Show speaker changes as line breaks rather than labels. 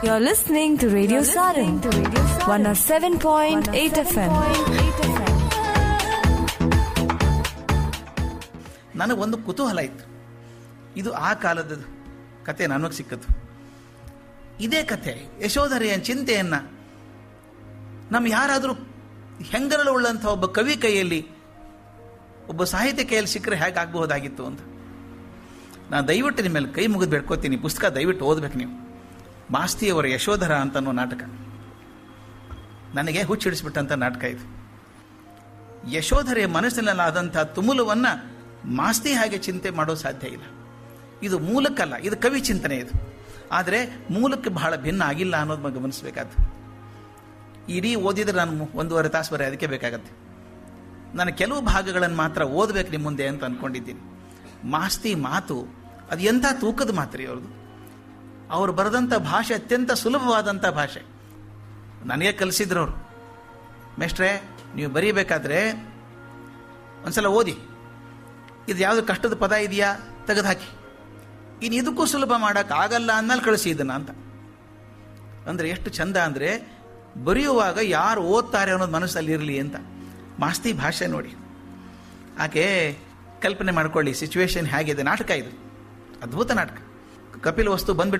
You're listening to Radio Sarin, 107.8 FM.
ನನಗೊಂದು ಕುತೂಹಲ ಇತ್ತು ಇದು ಆ ಕಾಲದ ಕತೆ ನನಗೆ ಸಿಕ್ಕದು ಇದೇ ಕತೆ ಯಶೋಧರೆಯ ಚಿಂತೆಯನ್ನ ನಮ್ಮ ಯಾರಾದರೂ ಹೆಂಗರಳು ಉಳ್ಳಂಥ ಒಬ್ಬ ಕವಿ ಕೈಯಲ್ಲಿ ಒಬ್ಬ ಸಾಹಿತ್ಯ ಕೈಯಲ್ಲಿ ಸಿಕ್ಕರೆ ಹೇಗೆ ಆಗಬಹುದಾಗಿತ್ತು ಅಂತ ನಾನು ದಯವಿಟ್ಟು ನಿಮ್ಮ ಮೇಲೆ ಕೈ ಮುಗಿದು ಬೇಡ್ಕೋತೀನಿ ಪುಸ್ತಕ ದಯವಿಟ್ಟು ಓದ್ಬೇಕು ನೀವು ಮಾಸ್ತಿಯವರ ಯಶೋಧರ ಅಂತ ಅನ್ನೋ ನಾಟಕ ನನಗೆ ಹುಚ್ಚಿಡಿಸ್ಬಿಟ್ಟಂಥ ನಾಟಕ ಇದು ಯಶೋಧರೆಯ ಮನಸ್ಸಿನಲ್ಲಾದಂಥ ತುಮುಲವನ್ನು ಮಾಸ್ತಿ ಹಾಗೆ ಚಿಂತೆ ಮಾಡೋ ಸಾಧ್ಯ ಇಲ್ಲ ಇದು ಮೂಲಕ್ಕಲ್ಲ ಇದು ಕವಿ ಚಿಂತನೆ ಇದು ಆದರೆ ಮೂಲಕ್ಕೆ ಬಹಳ ಭಿನ್ನ ಆಗಿಲ್ಲ ಅನ್ನೋದು ಗಮನಿಸಬೇಕಾದ್ದು ಇಡೀ ಓದಿದ್ರೆ ನಾನು ಒಂದೂವರೆ ತಾಸು ಬರೀ ಅದಕ್ಕೆ ಬೇಕಾಗತ್ತೆ ನಾನು ಕೆಲವು ಭಾಗಗಳನ್ನು ಮಾತ್ರ ಓದಬೇಕು ನಿಮ್ಮ ಮುಂದೆ ಅಂತ ಅಂದ್ಕೊಂಡಿದ್ದೀನಿ ಮಾಸ್ತಿ ಮಾತು ಅದು ಎಂಥ ತೂಕದ ಮಾತ್ರಿ ಅವ್ರದ್ದು ಅವರು ಬರೆದಂಥ ಭಾಷೆ ಅತ್ಯಂತ ಸುಲಭವಾದಂಥ ಭಾಷೆ ನನಗೆ ಕಲಿಸಿದ್ರು ಅವರು ಮೇಷ್ಟ್ರೆ ನೀವು ಬರೀಬೇಕಾದ್ರೆ ಒಂದ್ಸಲ ಓದಿ ಇದು ಯಾವುದು ಕಷ್ಟದ ಪದ ಇದೆಯಾ ತೆಗೆದುಹಾಕಿ ಇನ್ನು ಇದಕ್ಕೂ ಸುಲಭ ಮಾಡೋಕೆ ಆಗಲ್ಲ ಅಂದಮೇಲೆ ಕಳಿಸಿ ಇದನ್ನ ಅಂತ ಅಂದರೆ ಎಷ್ಟು ಚಂದ ಅಂದರೆ ಬರೆಯುವಾಗ ಯಾರು ಓದ್ತಾರೆ ಅನ್ನೋದು ಮನಸ್ಸಲ್ಲಿ ಇರಲಿ ಅಂತ ಮಾಸ್ತಿ ಭಾಷೆ ನೋಡಿ ಆಕೆ ಕಲ್ಪನೆ ಮಾಡ್ಕೊಳ್ಳಿ ಸಿಚುವೇಶನ್ ಹೇಗಿದೆ ನಾಟಕ ಇದು ಅದ್ಭುತ ನಾಟಕ ಕಪಿಲ್ ವಸ್ತು ಬಂದ್ಬಿಟ್ಟು